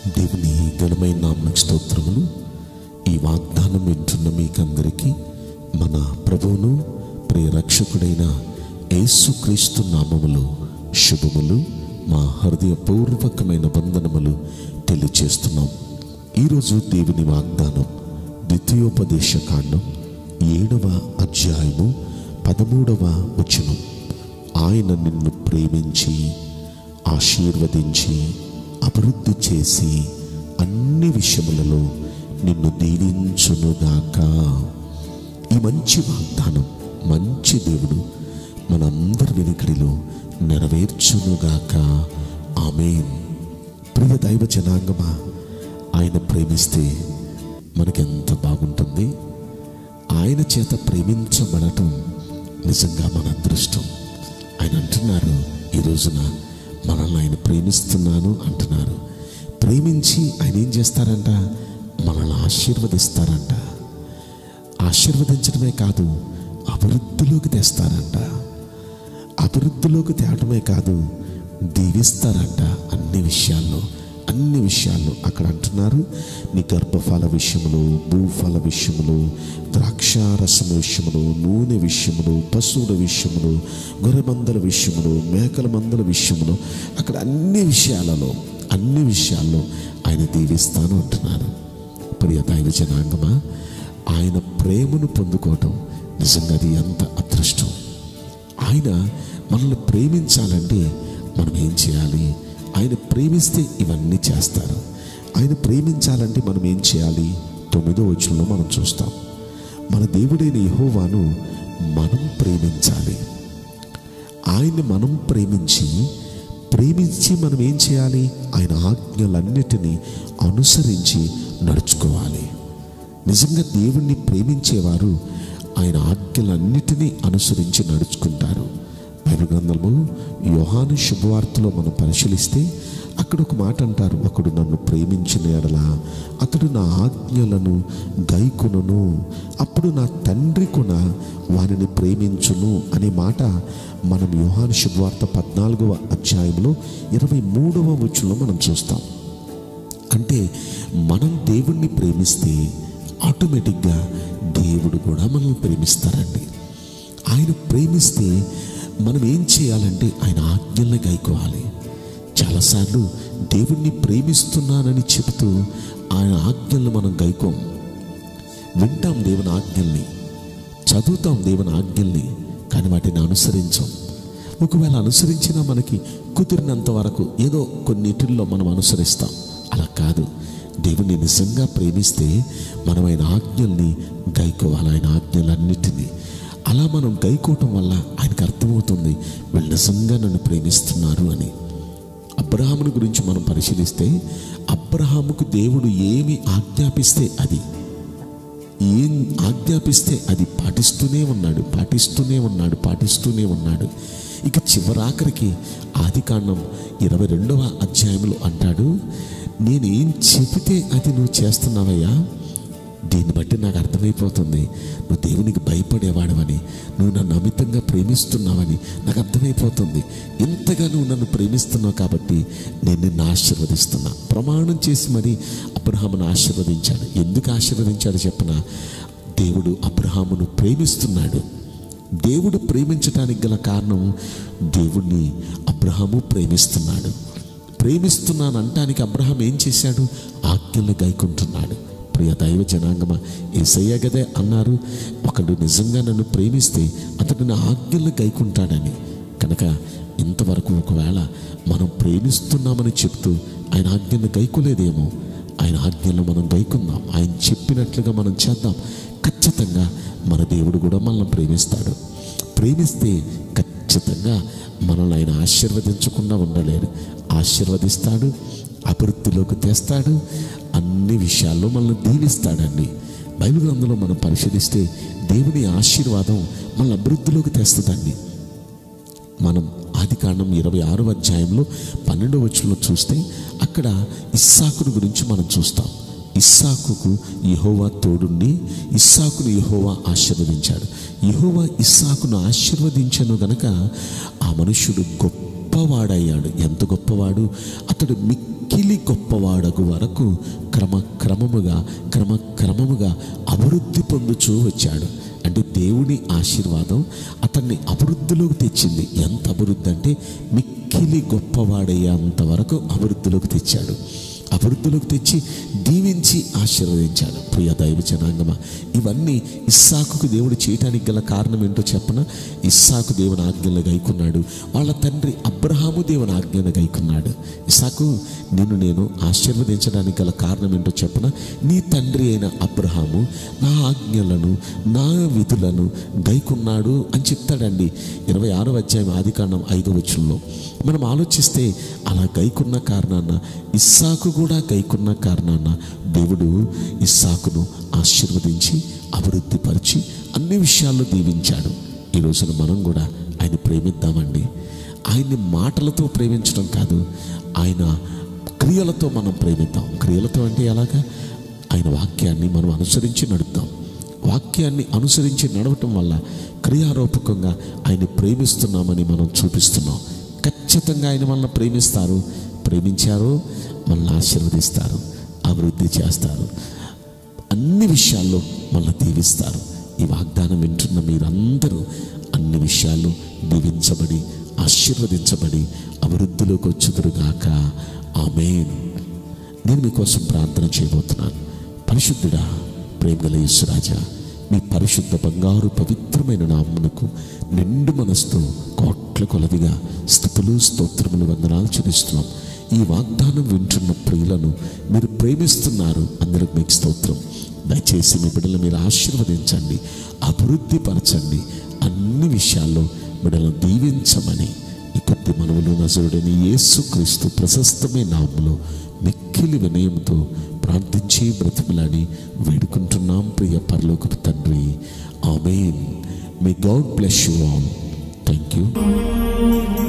దేవుని ఘనమైన నామకు స్తోత్రములు ఈ వాగ్దానం వింటున్న మీకందరికీ మన ప్రభువును ప్రియ రక్షకుడైన యేసుక్రీస్తు నామములు శుభములు మా హృదయపూర్వకమైన వందనములు తెలియచేస్తున్నాం ఈరోజు దేవుని వాగ్దానం ద్వితీయోపదేశ కాండం ఏడవ అధ్యాయము పదమూడవ వచనం ఆయన నిన్ను ప్రేమించి ఆశీర్వదించి అభివృద్ధి చేసి అన్ని విషయములలో నిన్ను దీవించునుగాక ఈ మంచి వాగ్దానం మంచి దేవుడు మనందరి వెనుకడిలో నెరవేర్చునుగాక ఆమెన్ ప్రియ దైవ జనాంగమా ఆయన ప్రేమిస్తే మనకెంత బాగుంటుంది ఆయన చేత ప్రేమించబడటం నిజంగా మన అదృష్టం ఆయన అంటున్నారు ఈ రోజున మనల్ని ఆయన ప్రేమిస్తున్నాను అంటున్నారు ప్రేమించి ఆయన ఏం చేస్తారంట మనల్ని ఆశీర్వదిస్తారంట ఆశీర్వదించడమే కాదు అభివృద్ధిలోకి తెస్తారంట అభివృద్ధిలోకి తేవటమే కాదు దీవిస్తారంట అన్ని విషయాల్లో అన్ని విషయాల్లో అక్కడ అంటున్నారు నీ గర్భఫల విషయములు భూఫల విషయములు ద్రాక్షారసమ విషయములు నూనె విషయములు పశువుల విషయములు గొర్రె మందల విషయములు మేకల మందల విషయములు అక్కడ అన్ని విషయాలలో అన్ని విషయాల్లో ఆయన దీవిస్తాను అంటున్నారు ప్రియ దైవ జనాంగమా ఆయన ప్రేమను పొందుకోవటం నిజంగా అది ఎంత అదృష్టం ఆయన మనల్ని ప్రేమించాలంటే మనం ఏం చేయాలి ఆయన ప్రేమిస్తే ఇవన్నీ చేస్తారు ఆయన ప్రేమించాలంటే మనం ఏం చేయాలి తొమ్మిదో వచనంలో మనం చూస్తాం మన దేవుడైన యెహోవాను మనం ప్రేమించాలి ఆయన్ని మనం ప్రేమించి ప్రేమించి మనం ఏం చేయాలి ఆయన ఆజ్ఞలన్నిటినీ అనుసరించి నడుచుకోవాలి నిజంగా దేవుణ్ణి ప్రేమించేవారు ఆయన ఆజ్ఞలన్నిటినీ అనుసరించి నడుచుకుంటారు బైబిల్ గ్రంథము యోహాను శుభవార్తలో మనం పరిశీలిస్తే అక్కడ ఒక మాట అంటారు ఒకడు నన్ను ప్రేమించిన ఎడల అతడు నా ఆజ్ఞలను గైకును అప్పుడు నా తండ్రి కూడా వారిని ప్రేమించును అనే మాట మనం యోహాను శుభవార్త పద్నాలుగవ అధ్యాయంలో ఇరవై మూడవ వచ్చులో మనం చూస్తాం అంటే మనం దేవుణ్ణి ప్రేమిస్తే ఆటోమేటిక్గా దేవుడు కూడా మనల్ని ప్రేమిస్తారండి ఆయన ప్రేమిస్తే మనం ఏం చేయాలంటే ఆయన ఆజ్ఞల్ని గైకోవాలి చాలాసార్లు దేవుణ్ణి ప్రేమిస్తున్నానని చెబుతూ ఆయన ఆజ్ఞల్ని మనం గైకోం వింటాం దేవుని ఆజ్ఞల్ని చదువుతాం దేవుని ఆజ్ఞల్ని కానీ వాటిని అనుసరించాం ఒకవేళ అనుసరించినా మనకి కుదిరినంత వరకు ఏదో కొన్నిటిల్లో మనం అనుసరిస్తాం అలా కాదు దేవుని నిజంగా ప్రేమిస్తే మనం ఆయన ఆజ్ఞల్ని గైకోవాలి ఆయన ఆజ్ఞలన్నిటినీ అలా మనం గైకోవటం వల్ల ఆయనకు అర్థమవుతుంది వీళ్ళు నిజంగా నన్ను ప్రేమిస్తున్నారు అని అబ్రహాముని గురించి మనం పరిశీలిస్తే అబ్రహాముకు దేవుడు ఏమి ఆజ్ఞాపిస్తే అది ఏం ఆజ్ఞాపిస్తే అది పాటిస్తూనే ఉన్నాడు పాటిస్తూనే ఉన్నాడు పాటిస్తూనే ఉన్నాడు ఇక చివరాఖరికి ఆది కాండం ఇరవై రెండవ అధ్యాయంలో అంటాడు నేనేం చెబితే అది నువ్వు చేస్తున్నావయ్యా దీన్ని బట్టి నాకు అర్థమైపోతుంది నువ్వు దేవునికి భయపడేవాడవని నువ్వు నన్ను అమితంగా ప్రేమిస్తున్నావని నాకు అర్థమైపోతుంది ఇంతగా నువ్వు నన్ను ప్రేమిస్తున్నావు కాబట్టి నేను నిన్ను ఆశీర్వదిస్తున్నా ప్రమాణం చేసి మరి అబ్రహామును ఆశీర్వదించాడు ఎందుకు ఆశీర్వదించాడు చెప్పన దేవుడు అబ్రహామును ప్రేమిస్తున్నాడు దేవుడు ప్రేమించడానికి గల కారణం దేవుణ్ణి అబ్రహాము ప్రేమిస్తున్నాడు ప్రేమిస్తున్నాను అంటానికి అబ్రహాం ఏం చేశాడు ఆజ్ఞలు గైకుంటున్నాడు ప్రియ దైవ జనాంగమ ఏసయ్య గదే అన్నారు ఒకడు నిజంగా నన్ను ప్రేమిస్తే అతడు నా ఆజ్ఞలు గైకుంటాడని కనుక ఇంతవరకు ఒకవేళ మనం ప్రేమిస్తున్నామని చెప్తూ ఆయన ఆజ్ఞలు గైకోలేదేమో ఆయన ఆజ్ఞలు మనం గైకుందాం ఆయన చెప్పినట్లుగా మనం చేద్దాం ఖచ్చితంగా మన దేవుడు కూడా మనల్ని ప్రేమిస్తాడు ప్రేమిస్తే ఖచ్చితంగా మనల్ని ఆయన ఆశీర్వదించకుండా ఉండలేడు ఆశీర్వదిస్తాడు అభివృద్ధిలోకి తెస్తాడు అన్ని విషయాల్లో మనల్ని దీవిస్తాడండి బైబిల్ గ్రంథంలో మనం పరిశీలిస్తే దేవుని ఆశీర్వాదం మనల్ని అభివృద్ధిలోకి తెస్తుందండి మనం ఆది కాండం ఇరవై ఆరో అధ్యాయంలో పన్నెండో వచ్చంలో చూస్తే అక్కడ ఇస్సాకును గురించి మనం చూస్తాం ఇస్సాకుకు యెహోవా తోడుండి ఇస్సాకును యెహోవా ఆశీర్వదించాడు యెహోవా ఇస్సాకును ఆశీర్వదించను గనక ఆ మనుష్యుడు గొప్పవాడయ్యాడు ఎంత గొప్పవాడు అతడు మిక్కిలి మిక్కిలి గొప్పవాడగు వరకు క్రమక్రమముగా క్రమక్రమముగా అభివృద్ధి పొందుచూ వచ్చాడు అంటే దేవుని ఆశీర్వాదం అతన్ని అభివృద్ధిలోకి తెచ్చింది ఎంత అభివృద్ధి అంటే మిక్కిలి గొప్పవాడయ్యేంత వరకు అభివృద్ధిలోకి తెచ్చాడు అభివృద్ధిలోకి తెచ్చి దీవించి ఆశీర్వదించాడు ప్రియ దైవ జనాంగమ ఇవన్నీ ఇస్సాకుకు దేవుడు చేయటానికి గల కారణం ఏంటో చెప్పన ఇస్సాకు దేవుని ఆజ్ఞలు గైకున్నాడు వాళ్ళ తండ్రి అబ్రహాము దేవుని ఆజ్ఞను గైకున్నాడు ఇస్సాకు నిన్ను నేను ఆశీర్వదించడానికి గల కారణం ఏంటో చెప్పన నీ తండ్రి అయిన అబ్రహాము నా ఆజ్ఞలను నా విధులను గైకున్నాడు అని చెప్తాడండి ఇరవై ఆరో అధ్యాయం ఆదికాండం ఐదో వచనంలో మనం ఆలోచిస్తే అలా గైకున్న కారణాన ఇస్సాకు కూడా గైకున్న కారణాన దేవుడు ఇస్సాకును ఆశీర్వదించి అభివృద్ధి పరిచి అన్ని విషయాల్లో దీవించాడు ఈ రోజున మనం కూడా ఆయన ప్రేమిద్దామండి ఆయన్ని మాటలతో ప్రేమించడం కాదు ఆయన క్రియలతో మనం ప్రేమిద్దాం క్రియలతో అంటే ఎలాగా ఆయన వాక్యాన్ని మనం అనుసరించి నడుద్దాం వాక్యాన్ని అనుసరించి నడవటం వల్ల క్రియారూపకంగా ఆయన ప్రేమిస్తున్నామని మనం చూపిస్తున్నాం ఖచ్చితంగా ఆయన మనల్ని ప్రేమిస్తారు ప్రేమించారు మనల్ని ఆశీర్వదిస్తారు అభివృద్ధి చేస్తారు అన్ని విషయాల్లో మనల్ని దీవిస్తారు ఈ వాగ్దానం వింటున్న మీరందరూ అన్ని విషయాల్లో దీవించబడి ఆశీర్వదించబడి అభివృద్ధిలోకి వచ్చుదురుగాక ఆమెన్ నేను మీకోసం ప్రార్థన చేయబోతున్నాను పరిశుద్ధుడా ప్రేమగల యేసురాజా మీ పరిశుద్ధ బంగారు పవిత్రమైన నామ్మునకు నిండు మనసుతో కోట్ల కొలదిగా స్థుతులు స్తోత్రములు వందనాలు చెల్లిస్తున్నాం ఈ వాగ్దానం వింటున్న ప్రియులను మీరు ప్రేమిస్తున్నారు అందరికి మీకు స్తోత్రం దయచేసి మీ బిడ్డలు మీరు ఆశీర్వదించండి అభివృద్ధి పరచండి అన్ని విషయాల్లో బిడ్డలను దీవించమని ఈ కొద్ది మనవులు నజరుడని యేసుక్రీస్తు ప్రశస్తమైన నామములో మిక్కిలి వినయంతో ప్రార్థించి బ్రతిమలాడి వేడుకుంటున్నాం ప్రియ పరలోకపు తండ్రి amen may God bless you all thank you